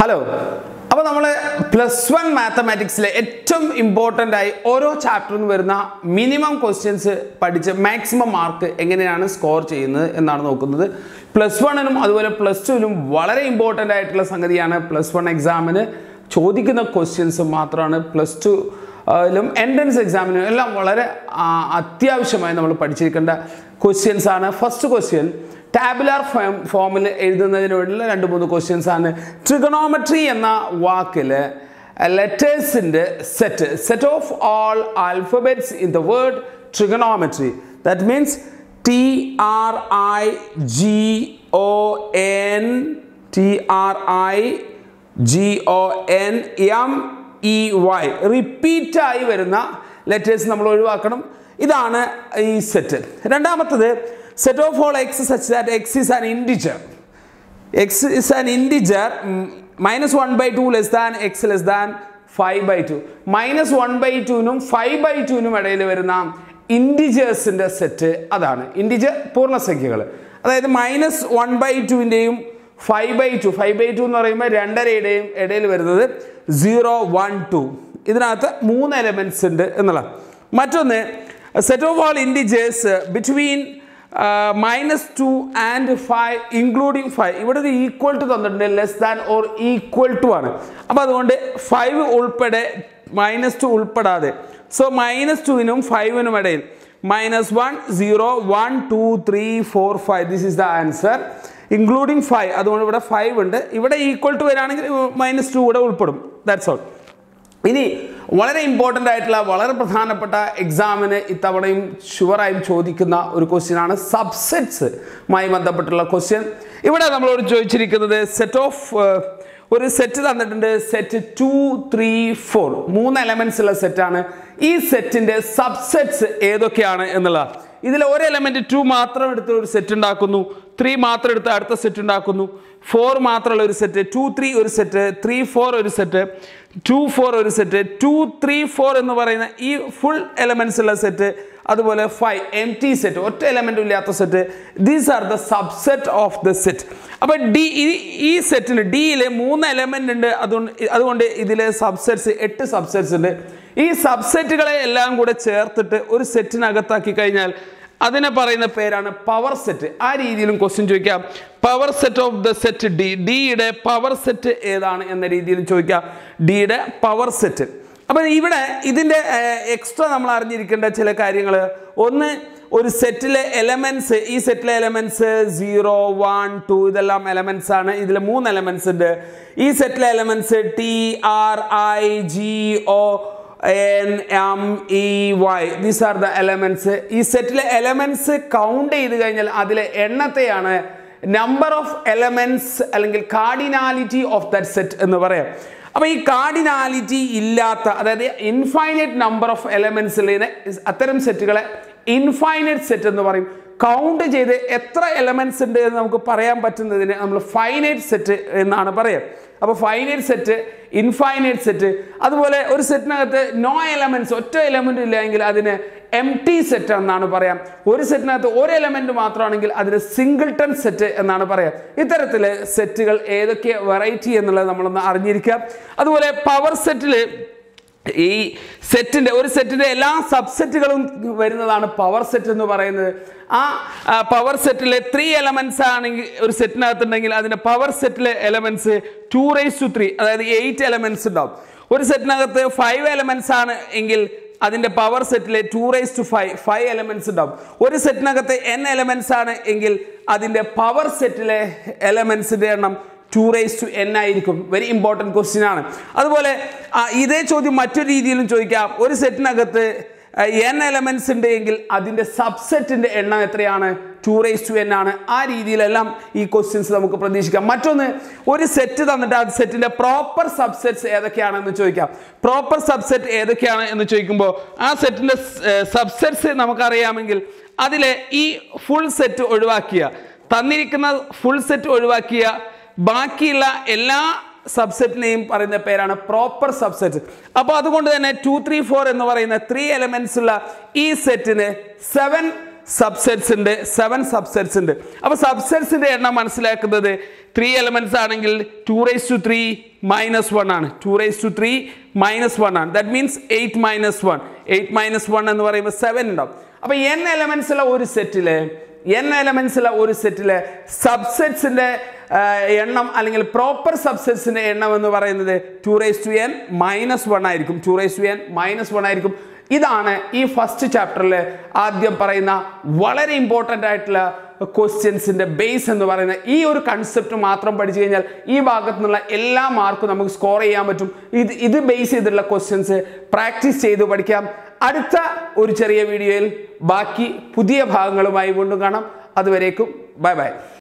hello അപ്പോൾ നമ്മൾ plus one മാത്തമാറ്റിക്സിലെ ഏറ്റവും ഇമ്പോർട്ടൻ്റ് ആയി ഓരോ ചാപ്റ്ററിൽ നിന്ന് വരുന്ന മിനിമം ക്വസ്റ്റ്യൻസ് പഠിച്ച് മാക്സിമം മാർക്ക് എങ്ങനെയാണ് സ്കോർ ചെയ്യുന്നത് എന്നാണ് നോക്കുന്നത് പ്ലസ് വണ്ണിനും അതുപോലെ പ്ലസ് ടുവിനും വളരെ ഇമ്പോർട്ടൻ്റ് ആയിട്ടുള്ള സംഗതിയാണ് പ്ലസ് വൺ എക്സാമിന് ചോദിക്കുന്ന ക്വസ്റ്റ്യൻസ് മാത്രമാണ് പ്ലസ് ടു ലും എൻട്രൻസ് എക്സാമിനും എല്ലാം വളരെ ആ, അത്യാവശ്യമായി നമ്മൾ പഠിച്ചിരിക്കേണ്ട ക്വസ്റ്റ്യൻസ് ആണ് ഫസ്റ്റ് ക്വസ്റ്റ്യൻ ടാബുലാർ ഫോം ഫോമിൽ എഴുതുന്നതിന് വേണ്ടിയുള്ള രണ്ട് മൂന്ന് ക്വസ്റ്റ്യൻസ് ആണ് ട്രിഗണോമെട്രി എന്ന വാക്കിൽ ലെറ്റേഴ്സിൻ്റെ set set of all alphabets in the word trigonometry that means T R I G O N T R I G O N M E Y റിപ്പീറ്റായി വരുന്ന ലെറ്റേഴ്സ് നമ്മൾ ഒഴിവാക്കണം ഇതാണ് ഈ സെറ്റ് രണ്ടാമത്തത് set of all x such that x is an integer x is an integer minus one by two less than x less than five by two minus one by ടുവിനും five by ടുവിനും ഇടയിൽ വരുന്ന ഇൻഡിജേഴ്സിൻ്റെ set അതാണ് integer പൂർണ്ണസംഖ്യകൾ അതായത് minus one by ടുവിൻ്റെയും five by two five by two എന്ന് പറയുമ്പോൾ രണ്ടരയുടെയും ഇടയിൽ വരുന്നത് സീറോ വൺ ടു ഇതിനകത്ത് മൂന്ന് എലമെൻറ്റ്സ് ഉണ്ട് എന്നുള്ള മറ്റൊന്ന് set of all integers between minus two and five including five ഇവിടെ ഒരു ഈക്വൽ ടു തന്നിട്ടുണ്ട് less than or equal to ആണ് അപ്പോൾ അതുകൊണ്ട് ഫൈവ് ഉൾപ്പെടെ മൈനസ് ടു ഉൾപ്പെടാതെ സോ മൈനസ് ടുവിനും ഫൈവിനും ഇടയിൽ minus one zero one two three four five this is the answer including five അതുകൊണ്ട് ഇവിടെ ഫൈവ് ഉണ്ട് ഇവിടെ ഈക്വൽ ടു വരാണെങ്കിൽ മൈനസ് ടു കൂടെ ഉൾപ്പെടും ദാറ്റ്സ് ഓൾ ഇനി വളരെ ഇമ്പോർട്ടൻ്റ് ആയിട്ടുള്ള വളരെ പ്രധാനപ്പെട്ട എക്സാമിന് ഇത്തവണയും ഷുവറായും ചോദിക്കുന്ന ഒരു ക്വസ്റ്റ്യൻ ആണ് സബ്സെറ്റ്സുമായി ബന്ധപ്പെട്ടുള്ള ക്വസ്റ്റ്യൻ ഇവിടെ നമ്മളോട് ചോദിച്ചിരിക്കുന്നത് സെറ്റ് ഓഫ് ഒരു സെറ്റ് തന്നിട്ടുണ്ട് സെറ്റ് ടു ത്രീ ഫോർ മൂന്ന് എലമെൻസ് ഉള്ള സെറ്റാണ് ഈ സെറ്റിൻ്റെ സബ്സെറ്റ്സ് ഏതൊക്കെയാണ് എന്നുള്ളത് ഇതിൽ ഒരു എലമെന്റ് ടു മാത്രം എടുത്ത് ഒരു സെറ്റ് ഉണ്ടാക്കുന്നു ത്രീ മാത്രം എടുത്ത് അടുത്ത സെറ്റ് ഉണ്ടാക്കുന്നു ഫോർ മാത്രമുള്ള ഒരു സെറ്റ് ടു ത്രീ ഒരു സെറ്റ് ത്രീ ഫോർ ഒരു സെറ്റ് ടു ഫോർ ഒരു സെറ്റ് ടു ത്രീ ഫോർ എന്ന് പറയുന്ന ഈ ഫുൾ എലമെന്റ്സ് ഉള്ള സെറ്റ് അതുപോലെ ഫൈവ് എം ടി സെറ്റ് ഒറ്റ എലമെന്റും ഇല്ലാത്ത set these are the subset of the set അപ്പോൾ ഡി ഈ സെറ്റിന് ഡിയിൽ മൂന്ന് എലമെന്റ് ഉണ്ട് അതുകൊണ്ട് അതുകൊണ്ട് ഇതിലെ സബ്സെറ്റ്സ് എട്ട് സബ്സെറ്റ്സ് ഉണ്ട് ഈ സബ്സെറ്റുകളെ എല്ലാം കൂടെ ചേർത്തിട്ട് ഒരു സെറ്റിനകത്താക്കി കഴിഞ്ഞാൽ അതിനെ പറയുന്ന പേരാണ് പവർ സെറ്റ് ആ രീതിയിലും ക്വസ്റ്റ്യൻ ചോദിക്കാം power set of the set D ഡിയുടെ പവർ സെറ്റ് ഏതാണ് എന്ന രീതിയിൽ ചോദിക്കാം ഡിയുടെ പവർ സെറ്റ് അപ്പം ഇവിടെ ഇതിൻ്റെ എക്സ്ട്രാ നമ്മൾ അറിഞ്ഞിരിക്കേണ്ട ചില കാര്യങ്ങൾ ഒന്ന് ഒരു സെറ്റിലെ എലമെൻറ്റ്സ് ഈ സെറ്റിലെ എലമെൻറ്റ്സ് സീറോ വൺ ടു ഇതെല്ലാം എലമെൻറ്റ്സ് ആണ് ഇതിൽ മൂന്ന് എലമെൻറ്റ്സ് ഉണ്ട് ഈ സെറ്റിലെ elements T R I G O N M E Y these are the elements ഈ സെറ്റിലെ എലമെൻറ്റ്സ് കൗണ്ട് ചെയ്ത് കഴിഞ്ഞാൽ അതിലെ എണ്ണത്തെയാണ് നമ്പർ ഓഫ് എലമെൻറ്റ്സ് അല്ലെങ്കിൽ കാർഡിനാലിറ്റി ഓഫ് ദറ്റ് സെറ്റ് എന്ന് പറയാം അപ്പോൾ ഈ കാർഡിനാലിറ്റി ഇല്ലാത്ത അതായത് ഇൻഫൈനൈറ്റ് നമ്പർ ഓഫ് എലമെൻറ്റ്സിലെ അത്തരം സെറ്റുകളെ ഇൻഫൈനൈറ്റ് സെറ്റ് എന്ന് പറയും കൗണ്ട് ചെയ്ത് എത്ര എലമെൻറ്റ്സ് ഉണ്ട് എന്ന് നമുക്ക് പറയാൻ പറ്റുന്നതിന് നമ്മൾ ഫൈനൈറ്റ് സെറ്റ് എന്നാണ് പറയുക അപ്പോൾ ഫൈനൈറ്റ് സെറ്റ് ഇൻഫൈനൈറ്റ് സെറ്റ് അതുപോലെ ഒരു സെറ്റിനകത്ത് നോ എലമെൻറ്റ്സ് ഒറ്റ എലമെൻ്റ് ഇല്ലെങ്കിൽ അതിന് എം ടി സെറ്റ് എന്നാണ് പറയാം ഒരു സെറ്റിനകത്ത് ഒരു എലമെന്റ് മാത്രമാണെങ്കിൽ അതിന് സിംഗിൾട്ടൺ സെറ്റ് എന്നാണ് പറയാം ഇത്തരത്തിലെ സെറ്റുകൾ ഏതൊക്കെ വെറൈറ്റി എന്നുള്ളത് നമ്മളൊന്ന് അറിഞ്ഞിരിക്കാം അതുപോലെ പവർ സെറ്റിൽ ഈ സെറ്റിൻ്റെ ഒരു സെറ്റിൻ്റെ എല്ലാ സബ്സെറ്റുകളും വരുന്നതാണ് പവർ സെറ്റ് എന്ന് പറയുന്നത് ആ പവർ സെറ്റിലെ ത്രീ എലമെൻറ്റ്സ് ആണെങ്കിൽ ഒരു സെറ്റിനകത്തുണ്ടെങ്കിൽ അതിൻ്റെ പവർ സെറ്റിലെ elements two raise to three അതായത് എയ്റ്റ് എലമെൻറ്റ്സ് ഉണ്ടാവും ഒരു സെറ്റിനകത്ത് ഫൈവ് എലമെൻറ്റ്സ് ആണ് എങ്കിൽ അതിൻ്റെ പവർ സെറ്റിലെ two raise to five five elements ഉണ്ടാവും ഒരു സെറ്റിനകത്ത് എൻ എലമെൻറ്റ്സ് ആണ് എങ്കിൽ അതിൻ്റെ പവർ സെറ്റിലെ എലമെൻറ്റ്സിൻ്റെ എണ്ണം ടു റേസ് ടു എൻ ആയിരിക്കും വെരി ഇമ്പോർട്ടൻറ്റ് ക്വസ്റ്റ്യൻ ആണ് അതുപോലെ ആ, ഇതേ ചോദ്യം മറ്റൊരു രീതിയിലും ചോദിക്കാം ഒരു സെറ്റിനകത്ത് എൻ എലമെൻറ്റ്സ് ഉണ്ട് എങ്കിൽ അതിൻ്റെ സബ്സെറ്റിൻ്റെ എണ്ണം എത്രയാണ് ടു റേസ് ടു എൻ ആണ് ആ രീതിയിലെല്ലാം ഈ ക്വസ്റ്റ്യൻസ് നമുക്ക് പ്രതീക്ഷിക്കാം മറ്റൊന്ന് ഒരു സെറ്റ് തന്നിട്ട് ആ സെറ്റിൻ്റെ പ്രോപ്പർ സബ്സെറ്റ്സ് ഏതൊക്കെയാണെന്ന് ചോദിക്കാം പ്രോപ്പർ സബ്സെറ്റ് ഏതൊക്കെയാണ് എന്ന് ചോദിക്കുമ്പോൾ ആ സെറ്റിൻ്റെ സബ്സെറ്റ്സ് നമുക്കറിയാമെങ്കിൽ അതിലെ ഈ ഫുൾ സെറ്റ് ഒഴിവാക്കിയ തന്നിരിക്കുന്ന ഫുൾ സെറ്റ് ഒഴിവാക്കിയ ബാക്കിയുള്ള എല്ലാ സബ്സെറ്റിനെയും പറയുന്ന പേരാണ് പ്രോപ്പർ സബ്സെറ്റ് അപ്പോൾ അതുകൊണ്ട് തന്നെ ടു ത്രീ ഫോർ എന്ന് പറയുന്ന ത്രീ എലമെന്റ്സ് ഉള്ള ഈ സെറ്റിന് സെവൻ സബ്സെറ്റ്സ് ഉണ്ട് സെവൻ സബ്സെറ്റ്സ് ഉണ്ട് അപ്പോൾ സബ്സെറ്റ്സിന്റെ എണ്ണം മനസ്സിലാക്കുന്നത് ത്രീ എലമെന്റ്സ് ആണെങ്കിൽ two raise to three minus one ആണ് two raise to three minus one ആണ് that means eight minus one eight minus one എന്ന് പറയുമ്പോൾ സെവൻ ഉണ്ടാവും അപ്പോൾ എൻ എലമെന്റ്സുള്ള ഒരു സെറ്റില് എൻ എലമെന്റ്സുള്ള ഒരു സെറ്റില് സബ്സെറ്റ്സിന്റെ എണ്ണം അല്ലെങ്കിൽ പ്രോപ്പർ സബ്സെറ്റ്സിന്റെ എണ്ണം എന്ന് പറയുന്നത് two raise to N minus one ആയിരിക്കും two raise to N minus one ആയിരിക്കും ഇതാണ് ഈ ഫസ്റ്റ് ചാപ്റ്ററിൽ ആദ്യം പറയുന്ന വളരെ ഇമ്പോർട്ടൻ്റ് ആയിട്ടുള്ള ക്വസ്റ്റ്യൻസിൻ്റെ ബേസ് എന്ന് പറയുന്ന ഈ ഒരു കൺസെപ്റ്റ് മാത്രം പഠിച്ചു കഴിഞ്ഞാൽ ഈ ഭാഗത്തു നിന്നുള്ള എല്ലാ മാർക്കും നമുക്ക് സ്കോർ ചെയ്യാൻ പറ്റും ഇത് ഇത് ബേസ് ചെയ്തിട്ടുള്ള ക്വസ്റ്റ്യൻസ് പ്രാക്ടീസ് ചെയ്ത് പഠിക്കാം അടുത്ത ഒരു ചെറിയ വീഡിയോയിൽ ബാക്കി പുതിയ ഭാഗങ്ങളുമായി വീണ്ടും കാണാം അതുവരേക്കും ബൈ ബൈ